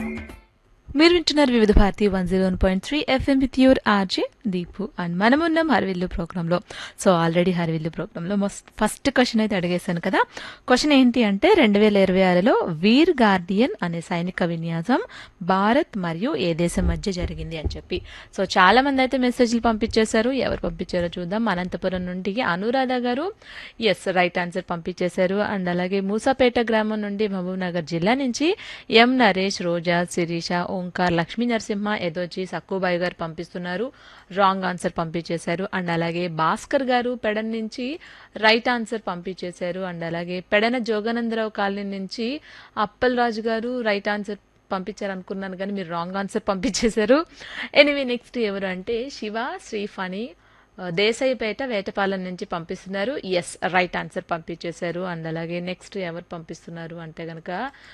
మీరు వింటున్నారు Vividh Bharati one zero one point three FM with your RJ Deepu and మనమున్నాం హరివిల్లు ప్రోగ్రాంలో సో ఆల్రెడీ హరివిల్లు ప్రోగ్రాంలో ఫస్ట్ క్వశ్చన్ అయితే అడిగేశాను కదా క్వశ్చన్ ఏంటి అంటే రెండు వేల ఇరవై ఆరులో వీర్ గార్డియన్ అనే సైనిక విన్యాసం భారత్ మరియు ఏ దేశం మధ్య జరిగింది అని చెప్పి సో చాలా మంది అయితే మెసేజ్లు పంపించేశారు ఎవరు పంపించారో చూద్దాం అనంతపురం నుండి Anuradha garu yes right answer పంపించేశారు అండ్ అలాగే మూసాపేట గ్రామం నుండి మహబూబ్ నగర్ జిల్లా నుంచి ఎం నరేష్ రోజా శిరీష ఓంకార్ లక్ష్మీ నరసింహ ఎదోచి సక్కుబాయి గారు పంపిస్తున్నారు రాంగ్ ఆన్సర్ పంపించేశారు అండ్ అలాగే భాస్కర్ గారు పెడన్ నుంచి రైట్ ఆన్సర్ పంపించేశారు అండ్ అలాగే పెడన జోగానందరావు కాలనీ నుంచి అప్పల్ రాజు గారు రైట్ ఆన్సర్ పంపించారు అనుకున్నాను కానీ మీరు రాంగ్ ఆన్సర్ పంపించేశారు ఎనివే నెక్స్ట్ ఎవరు అంటే శివ శ్రీఫణి ఆ, దేశాయిపేట వేటపాలెం నుంచి పంపిస్తున్నారు ఎస్ రైట్ ఆన్సర్ పంపించేశారు అండ్ అలాగే నెక్స్ట్ ఎవరు పంపిస్తున్నారు అంటే కనుక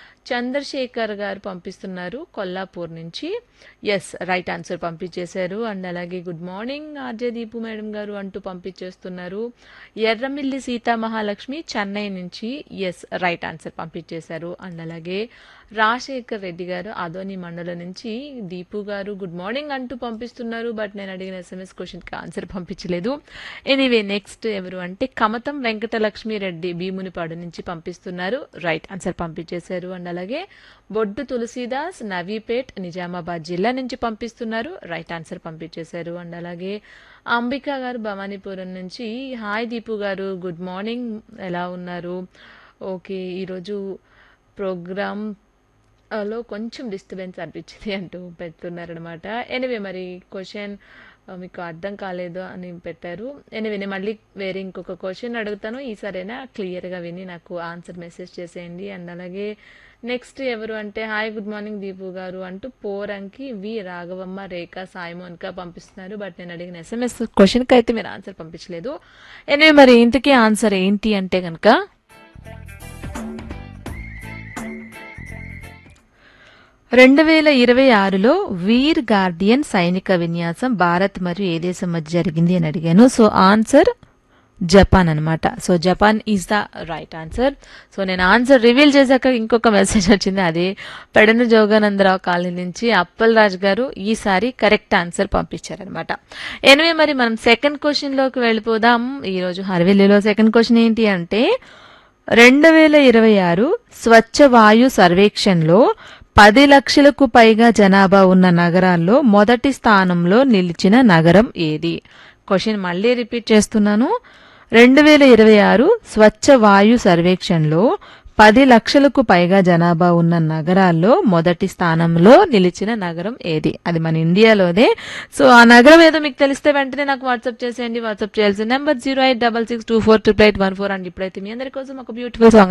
చంద్రశేఖర్ గారు పంపిస్తున్నారు కొల్లాపూర్ నుంచి ఎస్ రైట్ ఆన్సర్ పంపించేశారు అండ్ అలాగే good morning RJ Deepu madam garu అంటూ పంపించేస్తున్నారు ఎర్రమిల్లి సీతా మహాలక్ష్మి చెన్నై నుంచి ఎస్ రైట్ ఆన్సర్ పంపించేశారు అండ్ అలాగే రాజశేఖర్ రెడ్డి గారు అదోని మండలం నుంచి దీపు గారు గుడ్ మార్నింగ్ అంటూ పంపిస్తున్నారు బట్ నేను అడిగిన ఎస్ఎంఎస్ క్వశ్చన్కి ఆన్సర్ పంపించలేదు ఎనీవే నెక్స్ట్ ఎవరు అంటే కమతం వెంకటలక్ష్మి రెడ్డి భీమునిపాడు నుంచి పంపిస్తున్నారు రైట్ ఆన్సర్ పంపించేశారు అండ్ అలాగే బొడ్డు తులసీదాస్ నవీపేట్ నిజామాబాద్ జిల్లా నుంచి పంపిస్తున్నారు రైట్ ఆన్సర్ పంపించేశారు అండ్ అలాగే అంబిక గారు భవానీపురం నుంచి హాయ్ దీపు గారు గుడ్ మార్నింగ్ ఎలా ఉన్నారు ఓకే ఈరోజు ప్రోగ్రామ్ లో కొంచెం డిస్టర్బెన్స్ అనిపించింది అంటూ పెడుతున్నారనమాట ఎనివే మరి క్వశ్చన్ మీకు అర్థం కాలేదు అని పెట్టారు ఎనివే నేను మళ్ళీ వేరే ఇంకొక క్వశ్చన్ అడుగుతాను ఈసారైనా క్లియర్గా విని నాకు ఆన్సర్ మెసేజ్ చేసేయండి అండ్ అలాగే నెక్స్ట్ ఎవరు అంటే హాయ్ గుడ్ మార్నింగ్ దీపు గారు అంటూ పోరంకి వి రాఘవమ్మ రేఖ సాయిమోన్క పంపిస్తున్నారు బట్ నేను అడిగిన ఎస్ఎంఎస్ క్వశ్చన్కి అయితే మీరు ఆన్సర్ పంపించలేదు ఎనివే మరి ఇంతకీ ఆన్సర్ ఏంటి అంటే కనుక రెండు వేల ఇరవై ఆరులో వీర్ గార్డియన్ సైనిక విన్యాసం భారత్ మరియు ఏ దేశం మధ్య జరిగింది అని అడిగాను సో ఆన్సర్ జపాన్ అనమాట so Japan is the right answer so నేను ఆన్సర్ రివీల్ చేశాక ఇంకొక మెసేజ్ వచ్చింది అదే పెడన జోగానందరావు కాలనీ నుంచి అప్పల్ రాజ్ గారు ఈసారి కరెక్ట్ ఆన్సర్ పంపించారనమాట ఎనివే మరి మనం సెకండ్ క్వశ్చన్లోకి వెళ్ళిపోదాం ఈరోజు హర్వెల్లిలో సెకండ్ క్వశ్చన్ ఏంటి అంటే రెండు వేల ఇరవై ఆరు స్వచ్ఛ వాయు సర్వేక్షణలో పది లక్షలకు పైగా జనాభా ఉన్న నగరాల్లో మొదటి స్థానంలో నిలిచిన నగరం ఏది క్వశ్చన్ మళ్ళీ రిపీట్ చేస్తున్నాను రెండు వేల ఇరవై ఆరు స్వచ్ఛ వాయు సర్వేక్షణలో పది లక్షలకు పైగా జనాభా ఉన్న నగరాల్లో మొదటి స్థానంలో నిలిచిన నగరం ఏది అది మన ఇండియాలోనే సో ఆ నగరం ఏదో మీకు తెలిస్తే వెంటనే నాకు వాట్సాప్ చేసేయండి వాట్సాప్ చేయాల్సిన number zero eight double six two four triple eight one four and ఇప్పుడైతే మీ అందరి కోసం ఒక బ్యూటిఫుల్ సాంగ్